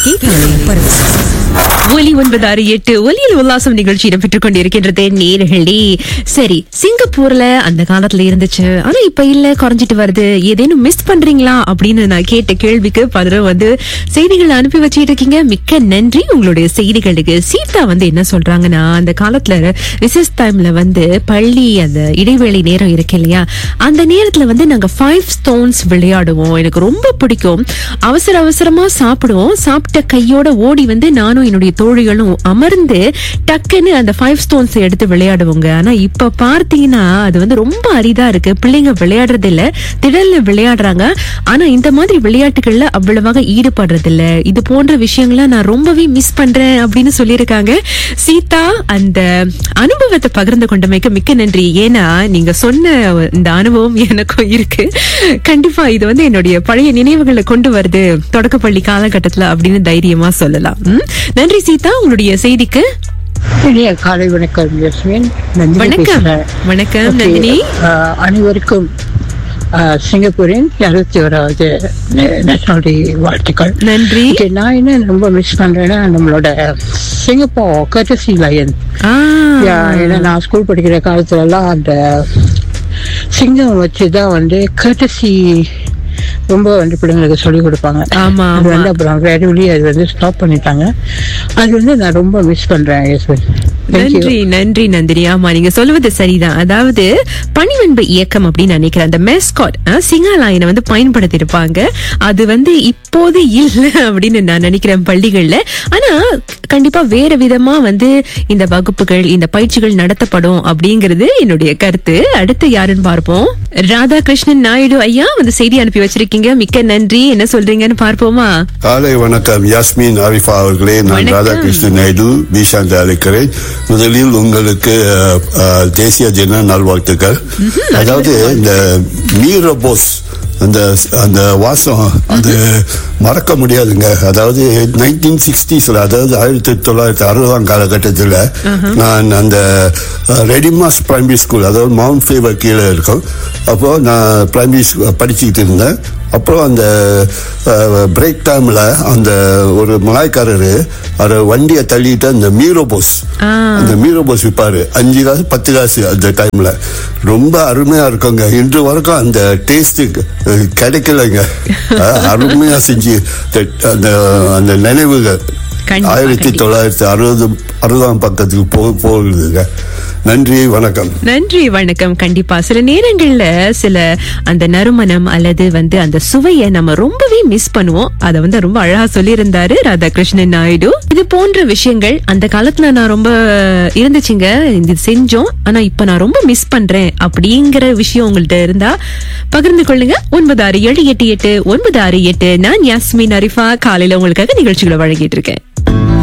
கேட்கலையும் பரவசம் ஒலி ஒன்பது ஆறு எட்டு ஒலியில் உல்லாசம் நிகழ்ச்சி இடம்பெற்றுக் கொண்டிருக்கின்றது நேர்களே சரி சிங்கப்பூர்ல அந்த காலத்துல இருந்துச்சு ஆனா இப்ப இல்ல குறைஞ்சிட்டு வருது ஏதேனும் மிஸ் பண்றீங்களா அப்படின்னு நான் கேட்ட கேள்விக்கு பலரும் வந்து செய்திகள் அனுப்பி வச்சிட்டு இருக்கீங்க மிக்க நன்றி உங்களுடைய செய்திகளுக்கு சீதா வந்து என்ன சொல்றாங்கன்னா அந்த காலத்துல ரிசர்ச் டைம்ல வந்து பள்ளி அந்த இடைவேளை நேரம் இருக்கு இல்லையா அந்த நேரத்துல வந்து நாங்க ஃபைவ் ஸ்டோன்ஸ் விளையாடுவோம் எனக்கு ரொம்ப பிடிக்கும் அவசர அவசரமா சாப்பிடுவோம் சாப்பிட்ட கையோட ஓடி வந்து நானும் என்னுடைய தோழிகளும் அமர்ந்து டக்குன்னு அந்த ஃபைவ் ஸ்டோன்ஸ் எடுத்து விளையாடுவோங்க ஆனா இப்ப பார்த்தீங்கன்னா அது வந்து ரொம்ப அரிதா இருக்கு பிள்ளைங்க விளையாடுறது இல்ல திடல்ல விளையாடுறாங்க ஆனா இந்த மாதிரி விளையாட்டுகள்ல அவ்வளவாக ஈடுபடுறது இல்ல இது போன்ற விஷயங்களை நான் ரொம்பவே மிஸ் பண்றேன் அப்படின்னு சொல்லியிருக்காங்க சீதா அந்த அனுபவத்தை பகிர்ந்து கொண்டமைக்கு மிக்க நன்றி ஏன்னா நீங்க சொன்ன இந்த அனுபவம் எனக்கும் இருக்கு கண்டிப்பா இது வந்து என்னுடைய பழைய நினைவுகளை கொண்டு வருது தொடக்கப்பள்ளி காலகட்டத்துல அப்படின்னு தைரியமா சொல்லலாம் ம்? நன்றி சீதா உங்களுடைய செய்திக்கு இனிய காலை வணக்கம் யஸ்மின் நந்தினி வணக்கம் பேசுறேன். வணக்கம் Okay, நந்தினி ஆஹ், அனைவருக்கும் ஆஹ், சிங்கப்பூரின் இருபத்தி ஓராவது நேஷனல் டே வாழ்த்துக்கள் நன்றி Okay, நான் என்ன ரொம்ப மிஸ் பண்றேன்னா நம்மளோட சிங்கப்பூர் கர்டசி லயன் ஆ, ஏன்னா நான் ஸ்கூல் படிக்கிற காலத்துல எல்லாம் அந்த சிங்கம் வச்சுதான் வந்து கர்டசி ரொம்ப வந்து பிள்ளைங்களுக்கு சொல்லி கொடுப்பாங்க ஆமா அது ஆமா வந்து அப்புறம் கிராஜுவலி அது வந்து ஸ்டாப் பண்ணிட்டாங்க அது வந்து நான் ரொம்ப மிஸ் பண்றேன் யஸ்மின் Thank you. நன்றி நன்றி நந்தினி ஆமா நீங்க சொல்வது சரிதான் அதாவது பணிவன்பு இயக்கம் அப்படின்னு நினைக்கிறேன் அந்த மெஸ்காட் சிங்காலாயனை வந்து பயன்படுத்தி இருப்பாங்க அது வந்து இப்போது இல்ல அப்படின்னு நான் நினைக்கிறேன் பள்ளிகள்ல ஆனா கண்டிப்பா வேற விதமா வந்து இந்த வகுப்புகள் இந்த பயிற்சிகள் நடத்தப்படும் அப்படிங்கிறது என்னுடைய கருத்து அடுத்து யாருன்னு பார்ப்போம் ராதாகிருஷ்ணன் நாயுடு ஐயா வந்து செய்தி அனுப்பி வச்சிருக்கீங்க மிக்க நன்றி என்ன சொல்றீங்கன்னு பார்ப்போமா காலை வணக்கம் யாஸ்மின் ஆரிஃபா அவர்களே நான் வணக்கம். ராதாகிருஷ்ணன் நாயுடு பிசாந்த் அழைக்கிறேன் முதலில் உங்களுக்கு அஹ், அஹ், தேசிய தின நல்வாழ்த்துக்கள் அதாவது இந்த மீரோ போஸ் அந்த அந்த வாசம் அது மறக்க முடியாதுங்க அதாவது நைன்டீன் சிக்ஸ்டீஸ்ல அதாவது ஆயிரத்தி தொள்ளாயிரத்தி அறுபதாம் காலகட்டத்தில் நான் அந்த ரெடிமாஸ் பிரைமரி ஸ்கூல் அதாவது மவுண்ட் ஃபேவர் கீழே இருக்கும் அப்போ நான் பிரைமரி படிச்சுக்கிட்டு இருந்தேன் அப்புறம் அந்த பிரேக் டைம்ல அந்த ஒரு மலாய்க்காரரு அவர் வண்டியை தள்ளிட்டு அந்த மீரோ போஸ் ஆ. அந்த மீரோ போஸ் விற்பாரு அஞ்சு காசு பத்து காசு அந்த டைம்ல ரொம்ப அருமையா இருக்குங்க இன்று வரைக்கும் அந்த டேஸ்ட் கிடைக்கலைங்க அஹ், அருமையா செஞ்சு the- அந்த அந்த நினைவுகள் கண்டிப்பா, ஆயிரத்தி கண்டிப்பா. தொள்ளாயிரத்தி அறுபது அறுபதாம் பக்கத்துக்கு போ போகுதுங்க நன்றி வணக்கம் நன்றி வணக்கம் கண்டிப்பா சில நேரங்கள்ல சில அந்த நறுமணம் அல்லது வந்து அந்த சுவையை நம்ம ரொம்பவே மிஸ் பண்ணுவோம் அத வந்து ரொம்ப அழகா சொல்லியிருந்தாரு ராதாகிருஷ்ணன் நாயுடு இது போன்ற விஷயங்கள் அந்த காலத்துல நான் ரொம்ப இருந்துச்சுங்க இது செஞ்சோம் ஆனா இப்ப நான் ரொம்ப மிஸ் பண்றேன் அப்படிங்கிற விஷயம் உங்கள்ட்ட இருந்தா பகிர்ந்து கொள்ளுங்க ஒன்பது ஆறு ஏழு எட்டு எட்டு ஒன்பது ஆறு எட்டு நான் யாஸ்மின் அரிஃபா காலையில உங்களுக்காக நிகழ்ச்சிகளை வழங்கிட்டு இருக்கேன்